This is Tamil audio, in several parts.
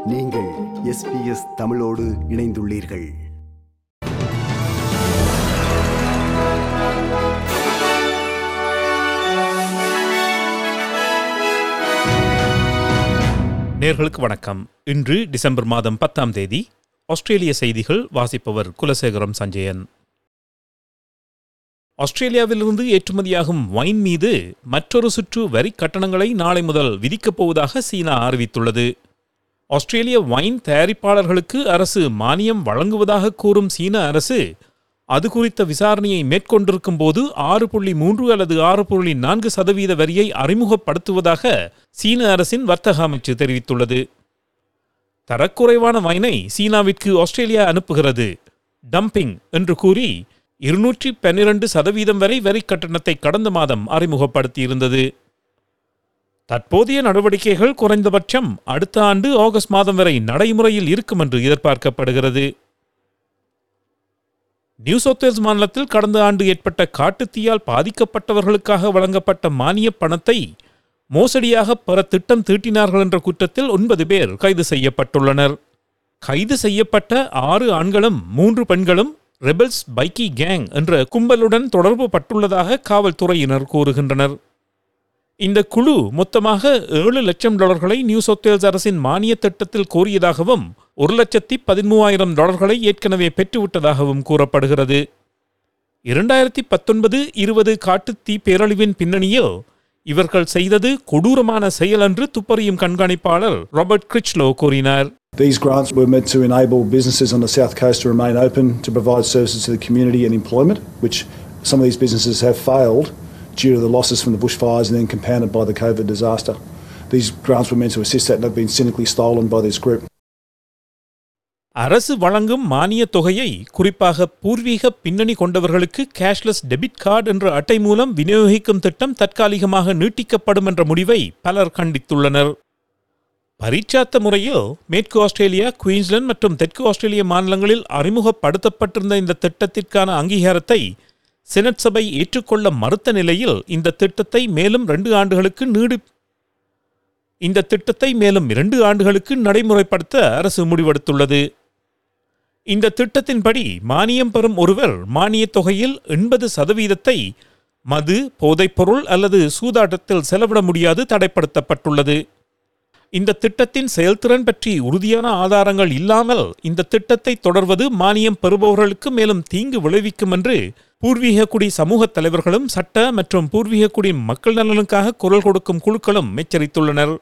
நீங்கள் எஸ்பிஎஸ் தமிழோடு இணைந்துள்ளீர்கள் நேர்களுக்கு வணக்கம் இன்று டிசம்பர் மாதம் பத்தாம் தேதி ஆஸ்திரேலிய செய்திகள் வாசிப்பவர் குலசேகரம் சஞ்சயன் ஆஸ்திரேலியாவிலிருந்து ஏற்றுமதியாகும் வைன் மீது மற்றொரு சுற்று வரி கட்டணங்களை நாளை முதல் விதிக்கப் போவதாக சீனா அறிவித்துள்ளது ஆஸ்திரேலிய வைன் தயாரிப்பாளர்களுக்கு அரசு மானியம் வழங்குவதாக கூறும் சீன அரசு அது குறித்த விசாரணையை மேற்கொண்டிருக்கும் போது ஆறு புள்ளி மூன்று அல்லது ஆறு புள்ளி நான்கு சதவீத வரியை அறிமுகப்படுத்துவதாக சீன அரசின் வர்த்தக அமைச்சு தெரிவித்துள்ளது தரக்குறைவான வைனை சீனாவிற்கு ஆஸ்திரேலியா அனுப்புகிறது டம்பிங் என்று கூறி இருநூற்றி பன்னிரண்டு சதவீதம் வரை வரி கட்டணத்தை கடந்த மாதம் அறிமுகப்படுத்தியிருந்தது தற்போதைய நடவடிக்கைகள் குறைந்தபட்சம் அடுத்த ஆண்டு ஆகஸ்ட் மாதம் வரை நடைமுறையில் இருக்கும் என்று எதிர்பார்க்கப்படுகிறது நியூ சவுத் வேல்ஸ் மாநிலத்தில் கடந்த ஆண்டு ஏற்பட்ட காட்டுத்தீயால் பாதிக்கப்பட்டவர்களுக்காக வழங்கப்பட்ட மானியப் பணத்தை மோசடியாக பெற திட்டம் தீட்டினார்கள் என்ற குற்றத்தில் ஒன்பது பேர் கைது செய்யப்பட்டுள்ளனர் கைது செய்யப்பட்ட ஆறு ஆண்களும் மூன்று பெண்களும் ரெபல்ஸ் பைக்கி கேங் என்ற கும்பலுடன் தொடர்பு பட்டுள்ளதாக காவல்துறையினர் கூறுகின்றனர் இந்த குழு மொத்தமாக ஏழு லட்சம் டாலர்களை நியூ சவுத் வேல்ஸ் அரசின் மானிய திட்டத்தில் கோரியதாகவும் ஒரு லட்சத்தி பதிமூவாயிரம் டாலர்களை ஏற்கனவே பெற்றுவிட்டதாகவும் கூறப்படுகிறது இரண்டாயிரத்தி பத்தொன்பது இருபது காட்டுத்தீ பேரழிவின் பின்னணியில் இவர்கள் செய்தது கொடூரமான செயல் என்று துப்பறியும் கண்காணிப்பாளர் ராபர்ட் கிரிச்லோ கூறினார் These grants were meant to enable businesses on the south coast to remain open to provide services to the community and employment, which some of these businesses have failed due to the losses from the bushfires and then compounded by the COVID disaster. These grants were meant to assist that and have been cynically stolen by this group. அரசு வழங்கும் மானிய தொகையை குறிப்பாக பூர்வீக பின்னணி கொண்டவர்களுக்கு கேஷ்லெஸ் டெபிட் கார்டு என்ற அட்டை மூலம் விநியோகிக்கும் திட்டம் தற்காலிகமாக நீட்டிக்கப்படும் என்ற முடிவை பலர் கண்டித்துள்ளனர் பரீட்சாத்த முறையில் மேற்கு ஆஸ்திரேலியா குயின்ஸ்லாந்து மற்றும் தெற்கு ஆஸ்திரேலிய மாநிலங்களில் அறிமுகப்படுத்தப்பட்டிருந்த இந்த திட்டத்திற்கான அங்கீகாரத்தை செனட் சபை ஏற்றுக்கொள்ள மறுத்த நிலையில் இந்த திட்டத்தை மேலும் ரெண்டு ஆண்டுகளுக்கு நீடி இந்த திட்டத்தை மேலும் இரண்டு ஆண்டுகளுக்கு நடைமுறைப்படுத்த அரசு முடிவெடுத்துள்ளது இந்த திட்டத்தின்படி மானியம் பெறும் ஒருவர் மானியத் தொகையில் எண்பது சதவீதத்தை மது போதைப்பொருள் அல்லது சூதாட்டத்தில் செலவிட முடியாது தடைப்படுத்தப்பட்டுள்ளது இந்த திட்டத்தின் செயல்திறன் பற்றி உறுதியான ஆதாரங்கள் இல்லாமல் இந்த திட்டத்தை தொடர்வது மானியம் பெறுபவர்களுக்கு மேலும் தீங்கு விளைவிக்கும் என்று பூர்வீக குடி சமூக தலைவர்களும் சட்ட மற்றும் பூர்வீக குடி மக்கள் நலனுக்காக குரல் கொடுக்கும் குழுக்களும் எச்சரித்துள்ளனர்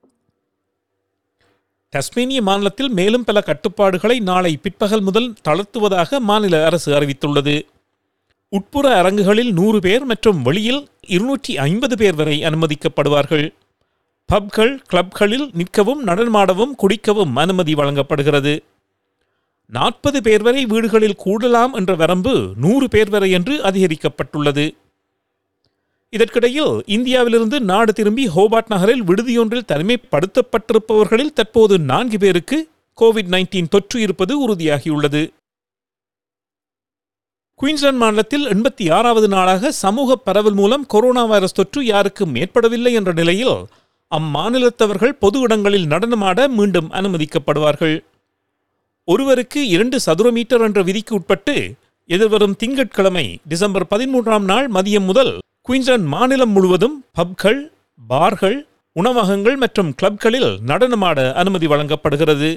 டஸ்மேனிய மாநிலத்தில் மேலும் பல கட்டுப்பாடுகளை நாளை பிற்பகல் முதல் தளர்த்துவதாக மாநில அரசு அறிவித்துள்ளது உட்புற அரங்குகளில் நூறு பேர் மற்றும் வெளியில் இருநூற்றி ஐம்பது பேர் வரை அனுமதிக்கப்படுவார்கள் பப்கள் கிளப்களில் நிற்கவும் நடனமாடவும் குடிக்கவும் அனுமதி வழங்கப்படுகிறது நாற்பது பேர் வரை வீடுகளில் கூடலாம் என்ற வரம்பு நூறு பேர் வரை என்று அதிகரிக்கப்பட்டுள்ளது இதற்கிடையில் இந்தியாவிலிருந்து நாடு திரும்பி ஹோபார்ட் நகரில் விடுதியொன்றில் தனிமைப்படுத்தப்பட்டிருப்பவர்களில் தற்போது நான்கு பேருக்கு கோவிட் நைன்டீன் தொற்று இருப்பது உறுதியாகியுள்ளது குயின்ஸ்லாந்து மாநிலத்தில் எண்பத்தி ஆறாவது நாளாக சமூக பரவல் மூலம் கொரோனா வைரஸ் தொற்று யாருக்கும் ஏற்படவில்லை என்ற நிலையில் அம்மாநிலத்தவர்கள் பொது இடங்களில் நடனமாட மீண்டும் அனுமதிக்கப்படுவார்கள் ஒருவருக்கு இரண்டு சதுர மீட்டர் என்ற விதிக்கு உட்பட்டு எதிர்வரும் திங்கட்கிழமை டிசம்பர் பதிமூன்றாம் நாள் மதியம் முதல் குயின்ஸ்லாந்து மாநிலம் முழுவதும் பப்கள் பார்கள் உணவகங்கள் மற்றும் கிளப்களில் நடனமாட அனுமதி வழங்கப்படுகிறது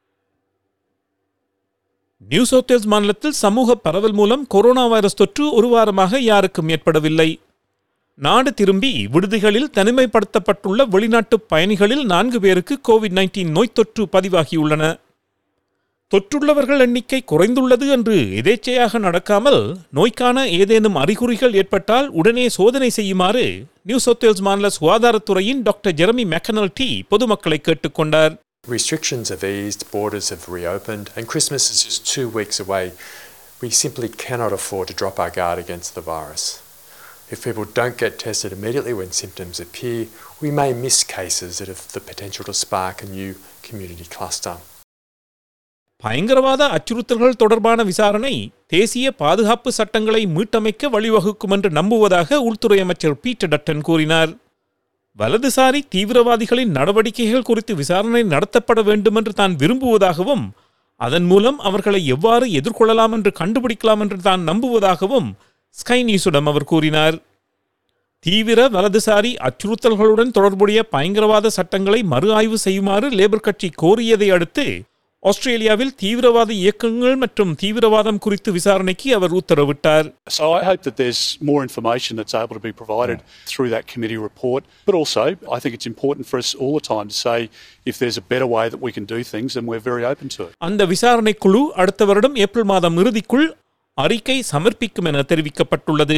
நியூ சவுத் வேல்ஸ் மாநிலத்தில் சமூக பரவல் மூலம் கொரோனா வைரஸ் தொற்று ஒரு வாரமாக யாருக்கும் ஏற்படவில்லை நாடு திரும்பி விடுதிகளில் தனிமைப்படுத்தப்பட்டுள்ள வெளிநாட்டு பயணிகளில் நான்கு பேருக்கு கோவிட் நைன்டீன் நோய் தொற்று பதிவாகியுள்ளன தொற்றுள்ளவர்கள் எண்ணிக்கை குறைந்துள்ளது என்று எதேச்சையாக நடக்காமல் நோய்க்கான ஏதேனும் அறிகுறிகள் ஏற்பட்டால் உடனே சோதனை செய்யுமாறு நியூ சவுத் வேல்ஸ் மாநில சுகாதாரத்துறையின் டாக்டர் ஜெரமி மெக்கனல் டி பொதுமக்களை கேட்டுக்கொண்டார் Restrictions have eased, borders have reopened, and Christmas is just two weeks away. We simply cannot afford to drop our guard against the virus. If people don't get tested immediately when symptoms appear, we may miss cases that have the potential to spark a new community cluster. பயங்கரவாத அச்சுறுத்தல்கள் தொடர்பான விசாரணை தேசிய பாதுகாப்பு சட்டங்களை மீட்டமைக்க வழிவகுக்கும் என்று நம்புவதாக உள்துறை அமைச்சர் பீட்டர் டட்டன் கூறினார் வலதுசாரி தீவிரவாதிகளின் நடவடிக்கைகள் குறித்து விசாரணை நடத்தப்பட வேண்டும் என்று தான் விரும்புவதாகவும் அதன் மூலம் அவர்களை எவ்வாறு எதிர்கொள்ளலாம் என்று கண்டுபிடிக்கலாம் என்று தான் நம்புவதாகவும் ஸ்கை நியூஸிடம் அவர் கூறினார் தீவிர வலதுசாரி அச்சுறுத்தல்களுடன் தொடர்புடைய பயங்கரவாத சட்டங்களை மறு ஆய்வு செய்யுமாறு லேபர் கட்சி கோரியதை அடுத்து ஆஸ்திரேலியாவில் தீவிரவாத இயக்கங்கள் மற்றும் தீவிரவாதம் குறித்து விசாரணைக்கு அவர் உத்தரவிட்டார் So I hope that there's more information that's able to be provided through that committee report. But also, I think it's important for us all the time to say if there's a better way that we can do things, then we're very open to it. அந்த விசாரணை குழு அடுத்த வருடம் ஏப்ரல் மாதம் இறுதிக்குள் அறிக்கை சமர்ப்பிக்கும் என தெரிவிக்கப்பட்டுள்ளது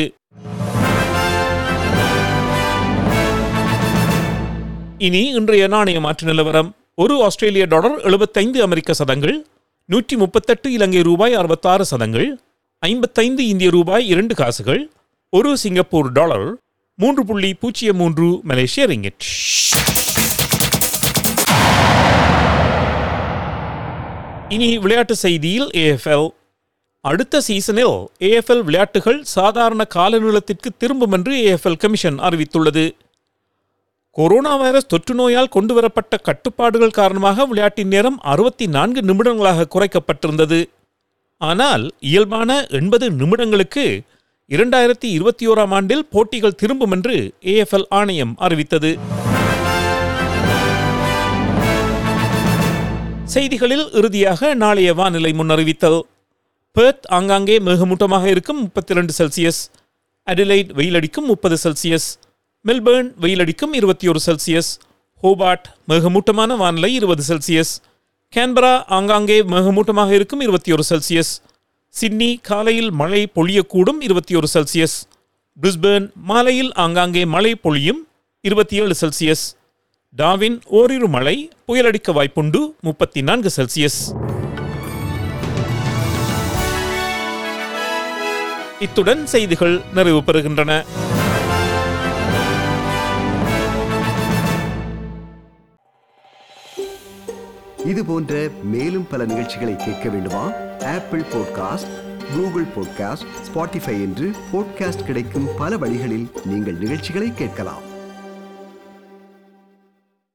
இனி இன்றைய நாணய மாற்று நிலவரம் ஒரு ஆஸ்திரேலிய டாலர் எழுபத்தைந்து அமெரிக்க சதங்கள் நூற்றி முப்பத்தெட்டு இலங்கை ரூபாய் அறுபத்தாறு சதங்கள் ஐம்பத்தைந்து இந்திய ரூபாய் இரண்டு காசுகள் ஒரு சிங்கப்பூர் டாலர் மூன்று புள்ளி பூஜ்ஜியம் மூன்று மலேசிய ரிங்கிட் இனி விளையாட்டு செய்தியில் ஏஎஃப்எல் அடுத்த சீசனில் ஏஎஃப்எல் விளையாட்டுகள் சாதாரண கால நீளத்திற்கு திரும்பும் என்று ஏஎஃப்எல் கமிஷன் அறிவித்துள்ளது கொரோனா வைரஸ் தொற்று நோயால் கொண்டுவரப்பட்ட கட்டுப்பாடுகள் காரணமாக விளையாட்டின் நேரம் அறுபத்தி நான்கு நிமிடங்களாக குறைக்கப்பட்டிருந்தது ஆனால் இயல்பான எண்பது நிமிடங்களுக்கு இரண்டாயிரத்தி இருபத்தி ஓராம் ஆண்டில் போட்டிகள் திரும்பும் என்று ஏஎஃப்எல் ஆணையம் அறிவித்தது செய்திகளில் இறுதியாக நாளைய வானிலை முன்னறிவித்தல் பெர்த் ஆங்காங்கே மேகமூட்டமாக இருக்கும் முப்பத்தி ரெண்டு செல்சியஸ் அடிலைட் வெயிலடிக்கும் முப்பது செல்சியஸ் மெல்பேர்ன் வெயிலடிக்கும் இருபத்தி ஒரு செல்சியஸ் ஹோபார்ட் மேகமூட்டமான வானிலை இருபது செல்சியஸ் கேன்பரா ஆங்காங்கே மேகமூட்டமாக இருக்கும் இருபத்தி ஒரு செல்சியஸ் சிட்னி காலையில் மழை பொழியக்கூடும் இருபத்தி ஒரு செல்சியஸ் பிரிஸ்பேர்ன் மாலையில் ஆங்காங்கே மழை பொழியும் இருபத்தி ஏழு செல்சியஸ் டாவின் ஓரிரு மழை புயலடிக்க வாய்ப்புண்டு முப்பத்தி நான்கு செல்சியஸ் இத்துடன் செய்திகள் நிறைவு பெறுகின்றன இது போன்ற மேலும் பல நிகழ்ச்சிகளை கேட்க வேண்டுமா Apple podcast Google podcast Spotify என்று பாட்காஸ்ட் கிடைக்கும் பல வழிகளில் நீங்கள் நிகழ்ச்சிகளை கேட்கலாம்